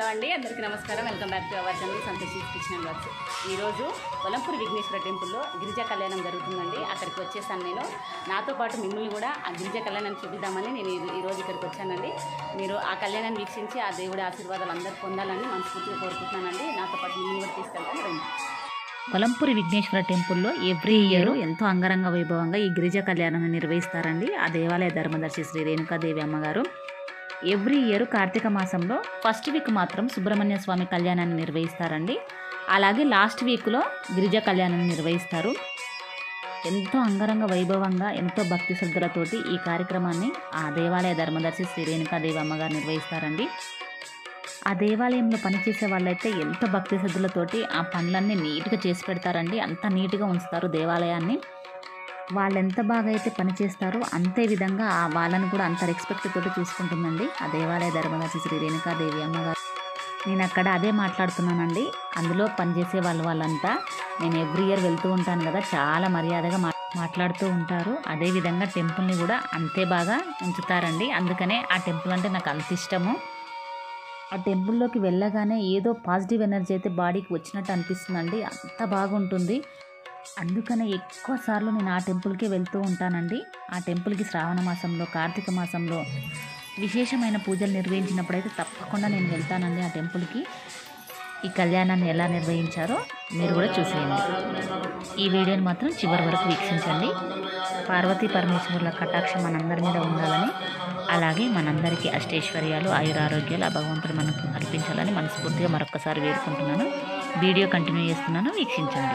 అండి అందరికీ నమస్కారం welcome back to our channel Santosh kitchen blogs ఈరోజు వలంపూరి విఘ్నేశ్వర టెంపుల్లో గిరిజా కళ్యాణం జరుగుతుందండి అక్కడికి వచ్చేసాను నేను నాతో పాటు మిమ్మల్ని కూడా ఆ గిరిజా కళ్యాణాన్ని చూపిద్దామని నేను ఈ- ఈరోజు ఇక్కడికి వచ్చానండి మీరు ఆ కళ్యాణాన్ని వీక్షించి ఆ దేవుడి ఆశీర్వాదాలు అందరూ పొందాలని మనస్ఫూర్తిగా కోరుకుంటున్నానండి నాతో పాటు మిమ్మల్ని కూడా తీసుకెళ్తాను రండి కొలంపూరి విఘ్నేశ్వర టెంపుల్లో ఎవ్రీ ఇయర్ ఎంతో అంగరంగ వైభవంగా ఈ గిరిజ కళ్యాణాన్ని నిర్వహిస్తారండి ఆ దేవాలయ ధర్మదర్శి శ్రీ రేణుకాదేవి అమ్మగారు ఎవ్రీ ఇయర్ కార్తీక మాసంలో ఫస్ట్ వీక్ మాత్రం సుబ్రహ్మణ్య స్వామి కళ్యాణాన్ని నిర్వహిస్తారండి అలాగే లాస్ట్ వీక్లో గిరిజ కళ్యాణాన్ని నిర్వహిస్తారు ఎంతో అంగరంగ వైభవంగా ఎంతో భక్తి శ్రద్ధలతోటి ఈ కార్యక్రమాన్ని ఆ దేవాలయ ధర్మదర్శి శ్రీ రేణుకాదేవి అమ్మగారు నిర్వహిస్తారండి ఆ దేవాలయంలో పనిచేసే వాళ్ళైతే ఎంతో భక్తి శ్రద్ధలతోటి ఆ పనులన్నీ నీట్గా చేసి పెడతారండి అంత నీట్గా ఉంచుతారు దేవాలయాన్ని వాళ్ళు ఎంత బాగా అయితే పనిచేస్తారో అంతే విధంగా ఆ వాళ్ళని కూడా అంత రెస్పెక్ట్ తోటి చూసుకుంటుందండి ఆ దేవాలయ ధర్మదర్శి శ్రీ రేణుకాదేవి అమ్మగారు నేను అక్కడ అదే మాట్లాడుతున్నానండి అందులో పనిచేసే వాళ్ళు వాళ్ళంతా నేను ఎవ్రీ ఇయర్ వెళ్తూ ఉంటాను కదా చాలా మర్యాదగా మా మాట్లాడుతూ ఉంటారు అదేవిధంగా టెంపుల్ని కూడా అంతే బాగా ఉంచుతారండి అందుకనే ఆ టెంపుల్ అంటే నాకు అంత ఇష్టము ఆ టెంపుల్లోకి వెళ్ళగానే ఏదో పాజిటివ్ ఎనర్జీ అయితే బాడీకి వచ్చినట్టు అనిపిస్తుందండి అంత బాగుంటుంది అందుకనే ఎక్కువ సార్లు నేను ఆ టెంపుల్కే వెళ్తూ ఉంటానండి ఆ టెంపుల్కి శ్రావణ మాసంలో కార్తీక మాసంలో విశేషమైన పూజలు నిర్వహించినప్పుడైతే తప్పకుండా నేను వెళ్తానండి ఆ టెంపుల్కి ఈ కళ్యాణాన్ని ఎలా నిర్వహించారో మీరు కూడా చూసేయండి ఈ వీడియోని మాత్రం చివరి వరకు వీక్షించండి పార్వతీ పరమేశ్వరుల కటాక్షం మనందరి మీద ఉండాలని అలాగే మనందరికీ అష్టైశ్వర్యాలు ఆయురారోగ్యాలు ఆ భగవంతుడు మనకు కల్పించాలని మనస్ఫూర్తిగా మరొకసారి వేడుకుంటున్నాను వీడియో కంటిన్యూ చేస్తున్నాను వీక్షించండి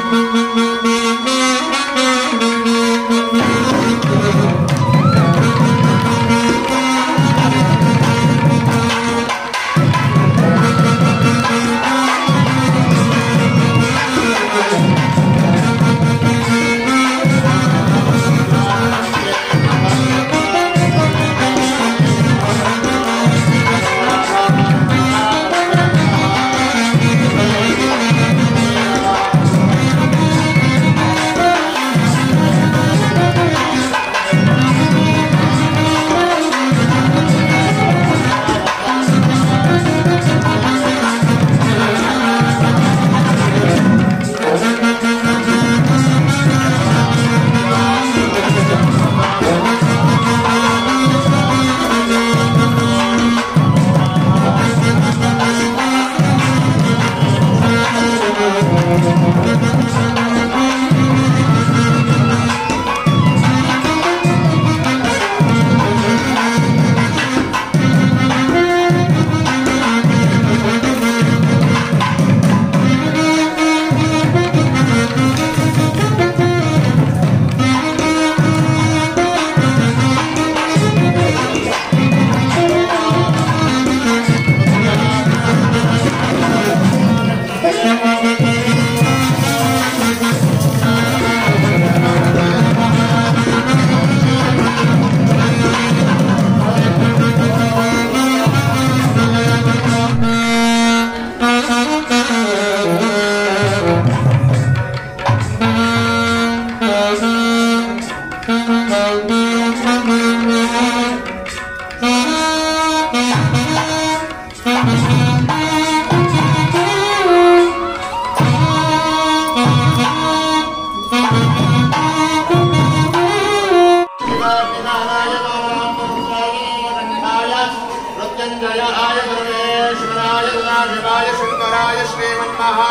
మృత్యుంజయాయ సర్వేశ్వరాయ సదాశివాయ శంకరాయ ಶ್ರೀಮನ್ಮಹಾ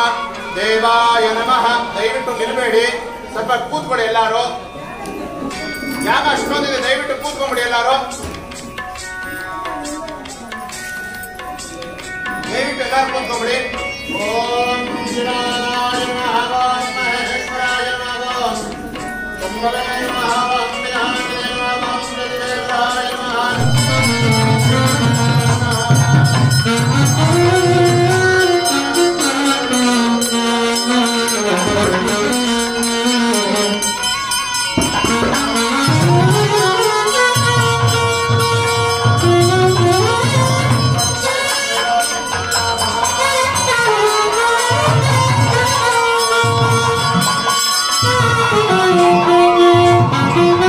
ದೇವಾಯ ನಮಃ ದಯವಿಟ್ಟು ನಿಲ್ಬೇಡಿ ಸ್ವಲ್ಪ ಕೂತ್ಕೊಳ್ಳಿ ಎಲ್ಲಾರು ಯಾಕೆ ಅಷ್ಟೊಂದಿದೆ ದಯವಿಟ್ಟು ಕೂತ್ಕೊಂಡ್ಬಿಡಿ ಎಲ್ಲಾರು ದಯವಿಟ್ಟು ಎಲ್ಲಾರು ಕೂತ್ಕೊಂಡ್ಬಿಡಿ ಓಂ ಶಿವಾಯ ನಮಃ ಓಂ ಮಹೇಶ್ವರಾಯ ನಮಃ ಓಂ ಶಂಭವೇ ನಮಃ ಓಂ ವಿನಾಯಕನೇ ನಮಃ ಓಂ ಶ್ರೀದೇವಾಯ ನಮಃ Thank you.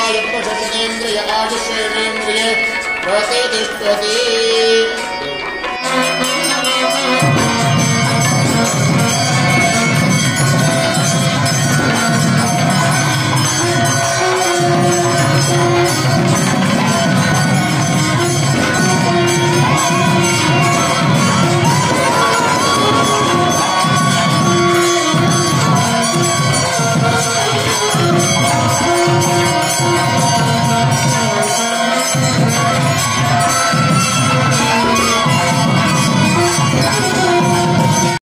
यत्पशतेन्द्रिय आयुष्येन्द्रिये प्रति तिष्ठति